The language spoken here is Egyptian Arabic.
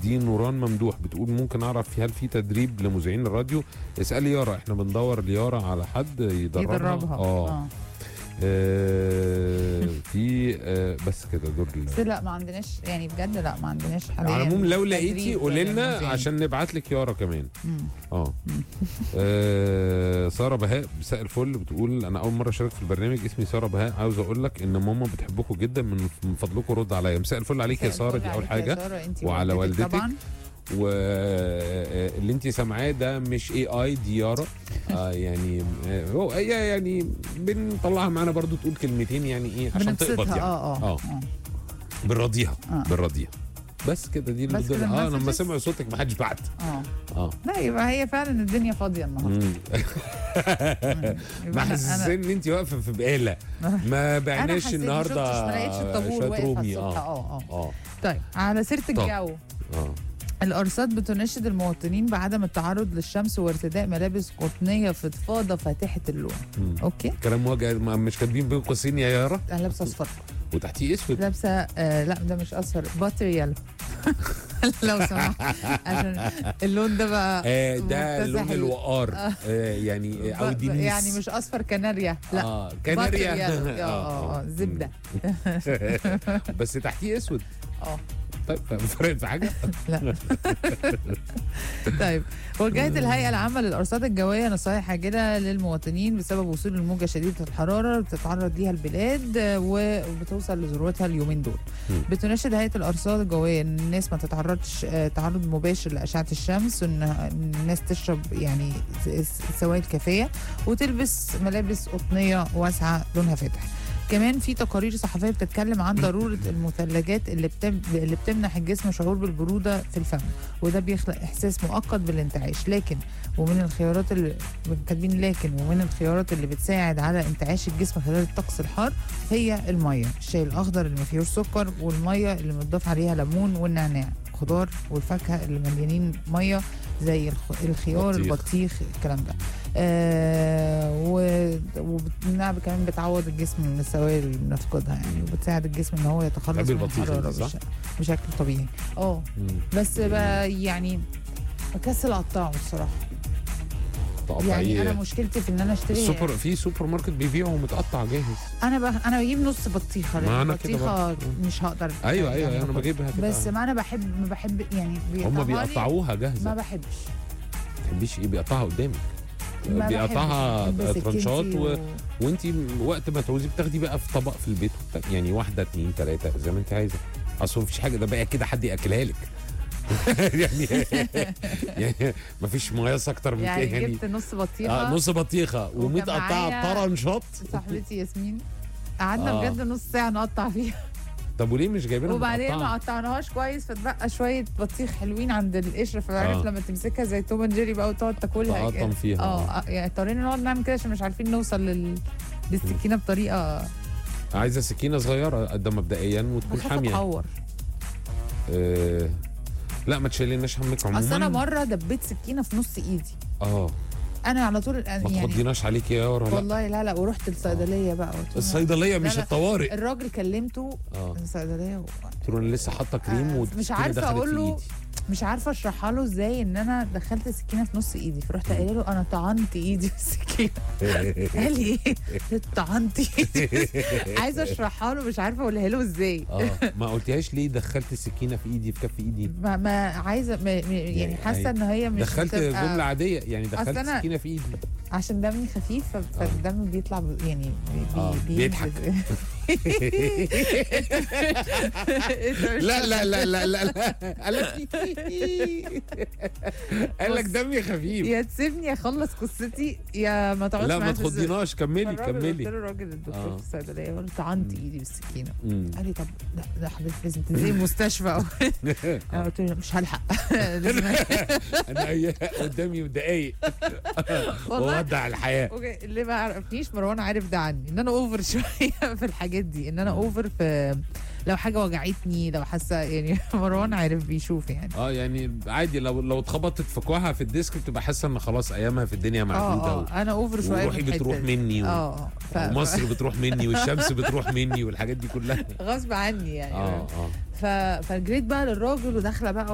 دي نوران ممدوح بتقول ممكن اعرف في هل في تدريب لمذيعين الراديو اسالي يارا احنا بندور ليارا على حد يدربها يدربها اه, آه. آه في آه بس كده دول ال- بس لا ما عندناش يعني بجد لا ما عندناش حاليا على العموم لو لقيتي تدريب قولي لنا للمذيعين. عشان نبعت لك يارا كمان مم. اه آه، ساره بهاء مساء الفل بتقول انا اول مره اشارك في البرنامج اسمي ساره بهاء عاوز اقول لك ان ماما بتحبكم جدا من من فضلكم رد عليا مساء الفل عليك يا ساره دي اول حاجه وعلى والدتك. طبعا واللي انت سامعاه ده مش اي اي دي يارا آه يعني آه، هو هي يعني بنطلعها معانا برضو تقول كلمتين يعني ايه عشان تقبض بنبسطها يعني اه اه اه بنراضيها آه. بنراضيها بس كده دي اللي بس بتقول- كده اه لما المسجز؟ سمعوا صوتك ما حدش بعت اه اه لا يبقى هي فعلا الدنيا فاضيه النهارده مم. يبقى أنا- محسسين ان انت واقفه في بقاله ما انا بعناش حسيت النهارده ما شفتش ما لقيتش الطابور شوية واقف على رومي الصبح اه اه اه اه طيب على سيره طب. الجو اه الأرصاد بتناشد المواطنين بعدم التعرض للشمس وارتداء ملابس قطنية فضفاضة فاتحة اللون مم. أوكي كلام موجه ما- مش كاتبين بين قوسين يا يارا أنا لابسة أصفر وتحتيه اسود لابسة آه لا ده مش أصفر باتر يلو لو سمحت عشان اللون ده بقى آه ده مكتسح لون ال- الوقار آه يعني او ب- الدنيس يعني مش أصفر كناريا لا اه باتر كناريا يلو اه اه آه، زبدة بس تحتيه اسود اه طيب فرقت في حاجه لا طيب وجهت الهيئة العامة للأرصاد الجوية نصائح عاجلة للمواطنين بسبب وصول الموجة شديدة الحرارة اللي بتتعرض ليها البلاد آه، وبتوصل لذروتها اليومين دول مم. بتناشد هيئة الأرصاد الجوية إن الناس ما تتعرضش آه، تعرض مباشر لأشعة الشمس وإن إن الناس تشرب يعني س- س- سوائل كافية وتلبس ملابس قطنية واسعة لونها فاتح كمان في تقارير صحفيه بتتكلم عن ضروره المثلجات اللي بتم اللي بتمنح الجسم شعور بالبروده في الفم وده بيخلق احساس مؤقت بالانتعاش لكن ومن الخيارات اللي كاتبين لكن ومن الخيارات اللي بتساعد على انتعاش الجسم خلال الطقس الحار هي الميه الشاي الاخضر اللي ما فيهوش سكر والميه اللي متضاف عليها ليمون والنعناع الخضار والفاكهه اللي مليانين ميه زي الخ- الخيار بطيخ. البطيخ الكلام ده آه و- وانها كمان بتعوض الجسم من السوائل اللي بنفقدها يعني وبتساعد الجسم ان هو يتخلص بتحبي من البطيخ الحراره انت، صح؟ بش- بشكل طبيعي اه مم. بس بقى يعني بكسل اقطعه الصراحه تقطعيه يعني انا مشكلتي في ان انا اشتري السوبر في سوبر ماركت بيبيعه متقطع جاهز انا بقى انا بجيب نص بطيخه ما لأن أنا كده البطيخه برضه. مش هقدر ايوه يعني ايوه انا آخد. بجيبها كده بس ما انا بحب ما بحب يعني هم بيقطعوها لي، بيقطعوها ما جاهزه بحبش ما تحبيش ايه بيقطعها قدامك ما بيقطعها بحبش. بحب ترانشات سكينتي و... وانت وقت ما تعوزي بتاخدي بقى في طبق في البيت وبتاع- يعني واحده اتنين تلاته زي ما انت عايزه اصل مفيش حاجه ده بقى كده حد ياكلها لك يعني يعني مفيش مقياس اكتر من يعني كده يعني جبت نص بطيخه آه نص بطيخه وكان ومتقطعه معايا طرنشات صاحبتي ياسمين قعدنا آه. بجد نص ساعه نقطع فيها طب وليه مش جايبينها وبعدين ما متقطعة؟ قطعناهاش كويس فتبقى شويه بطيخ حلوين عند القشره فعارف آه. لما تمسكها زي توم اند جيري بقى وتقعد تاكلها تقطم فيها. اه آه، يعني اضطرينا نقعد نعمل كده عشان مش عارفين نوصل لل للسكينه بطريقه عايزه سكينه صغيره قد مبدئيا وتكون بخاف حاميه اتعور آه لا ما تشيليناش همك عموما اصل انا مره دبيت سكينه في نص ايدي اه انا على طول ما يعني تخضيناش عليك يا يارا لا والله لا لا ورحت الصيدليه بقى قلت لهم- الصيدليه مش لا. الطوارئ الراجل كلمته اه الصيدليه و... قلت له انا لسه حاطه كريم آه، والسكينة مش عارفه دخلت اقول في له إيدي. مش عارفه اشرحها له ازاي ان انا دخلت السكينه في نص ايدي فرحت قايله له انا طعنت ايدي بالسكينه قال لي ايه قلت طعنت ايدي عايزه اشرحها له مش عارفه اقولها له ازاي اه ما قلتيهاش ليه دخلت السكينه في ايدي في كف ايدي ما, ما عايزه ما ما- يعني يعني حاسه ان هي مش دخلت بتبقى- جمله عاديه يعني دخلت أصل أنا- سكينه في ايدي عشان دمي خفيف ف- فالدم بيطلع ب- يعني بي آه، بي بيضحك. لا لا لا لا لا لا قال لك قال لك بص، دمي خفيف يا تسيبني اخلص قصتي يا ما تقعدش لا ما معايا في الزق. تخضيناش كملي فالراجل قلت كملي له الراجل الدكتور آه. في الصيدليه قلت طعنت ايدي بالسكينه مم. قال لي طب لا لا حضرتك لازم تنزلي المستشفى انا قلت له لا، مش هلحق لازم انا إيه، قدامي دقايق والله وودع الحياه اوكي اللي ما عرفنيش مروان عارف ده عني ان انا اوفر شويه في الحاجات دي ان انا اوفر في لو حاجه وجعتني لو حاسه يعني مروان عارف بيشوف يعني اه يعني عادي لو لو اتخبطت في كوعها في الديسك بتبقى حاسه ان خلاص ايامها في الدنيه معدوده اه و- اه انا اوفر شويه وروحي في الحتة بتروح دي. مني و- اه اه ف- ومصر بتروح مني والشمس بتروح مني والحاجات دي كلها غصب عني يعني اه اه ف... فجريت بقى للراجل وداخله بقى